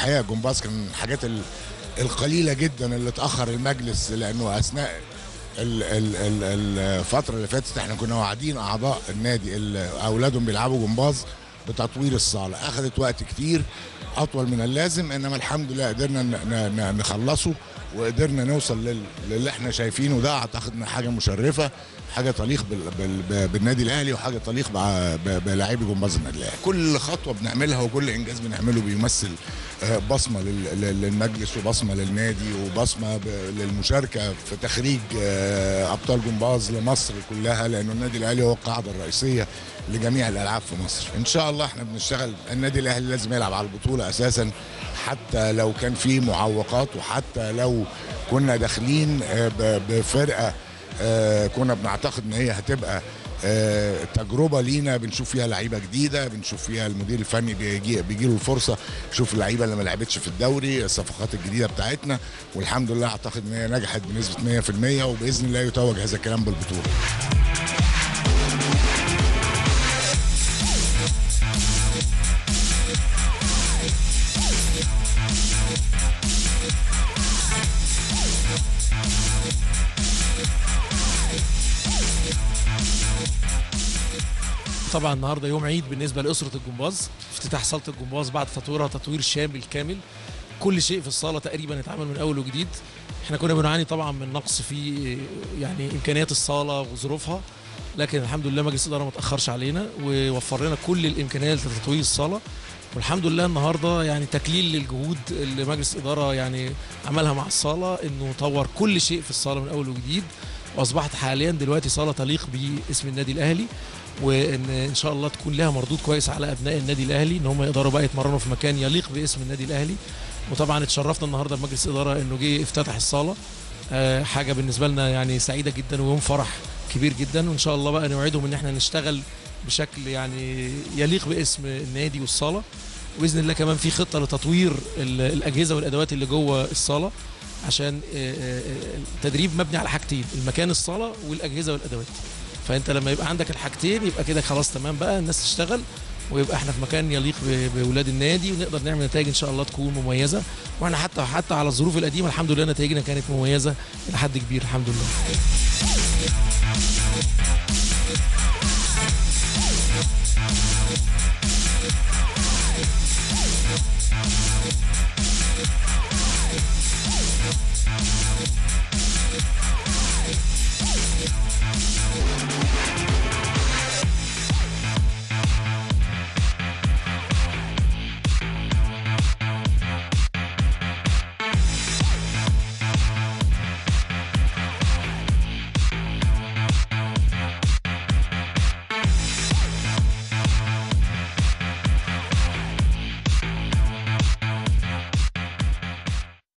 الحقيقه الجمباز كان من الحاجات ال- القليله جدا اللي اتاخر المجلس لانه اثناء ال- ال- ال- الفتره اللي فاتت احنا كنا واعدين اعضاء النادي اللي اولادهم بيلعبوا جمباز بتطوير الصاله اخذت وقت كتير اطول من اللازم انما الحمد لله قدرنا ن- ن- ن- نخلصه وقدرنا نوصل لل- للي احنا شايفينه ده اعتقد ان حاجه مشرفه حاجه تليق بال... بال... بالنادي الاهلي وحاجه تليق بع- ب- بلاعبي جمباز النادي الاهلي كل خطوه بنعملها وكل انجاز بنعمله بيمثل آه، بصمه لل... لل- للمجلس وبصمه للنادي وبصمه ب... للمشاركه في تخريج آه، ابطال جمباز لمصر كلها لانه النادي الاهلي هو القاعده الرئيسيه لجميع الالعاب في مصر ان شاء الله احنا بنشتغل النادي الاهلي لازم يلعب على البطوله اساسا حتى لو كان في معوقات وحتى لو كنا داخلين آه، ب- بفرقه آه، كنا بنعتقد ان هي هتبقى آه، تجربه لينا بنشوف فيها لعيبه جديده بنشوف فيها المدير الفني بيجي بيجي له الفرصه يشوف اللعيبه اللي ما لعبتش في الدوري الصفقات الجديده بتاعتنا والحمد لله اعتقد ان هي نجحت بنسبه 100% وباذن الله يتوج هذا الكلام بالبطوله طبعا النهارده يوم عيد بالنسبه لاسره الجمباز افتتاح صاله الجمباز بعد تطويرها تطوير شامل كامل كل شيء في الصاله تقريبا اتعمل من اول وجديد احنا كنا بنعاني طبعا من نقص في يعني امكانيات الصاله وظروفها لكن الحمد لله مجلس الاداره ما تاخرش علينا ووفر لنا كل الامكانيات لتطوير الصاله والحمد لله النهارده يعني تكليل للجهود اللي مجلس الاداره يعني عملها مع الصاله انه طور كل شيء في الصاله من اول وجديد واصبحت حاليا دلوقتي صاله تليق باسم النادي الاهلي وان ان شاء الله تكون لها مردود كويس على ابناء النادي الاهلي ان هم يقدروا بقى يتمرنوا في مكان يليق باسم النادي الاهلي وطبعا اتشرفنا النهارده بمجلس الاداره انه جه افتتح الصاله آه، حاجه بالنسبه لنا يعني سعيده جدا ويوم فرح كبير جدا وان شاء الله بقى نوعدهم ان احنا نشتغل بشكل يعني يليق باسم النادي والصاله باذن الله كمان في خطه لتطوير ال- الاجهزه والادوات اللي جوه الصاله عشان آه، آه، آه، التدريب مبني على حاجتين المكان الصاله والاجهزه والادوات فانت لما يبقى عندك الحاجتين يبقى كده خلاص تمام بقى الناس تشتغل ويبقى احنا في مكان يليق ب- باولاد النادي ونقدر نعمل نتائج ان شاء الله تكون مميزه واحنا حتى حتى على الظروف القديمه الحمد لله نتائجنا كانت مميزه الى حد كبير الحمد لله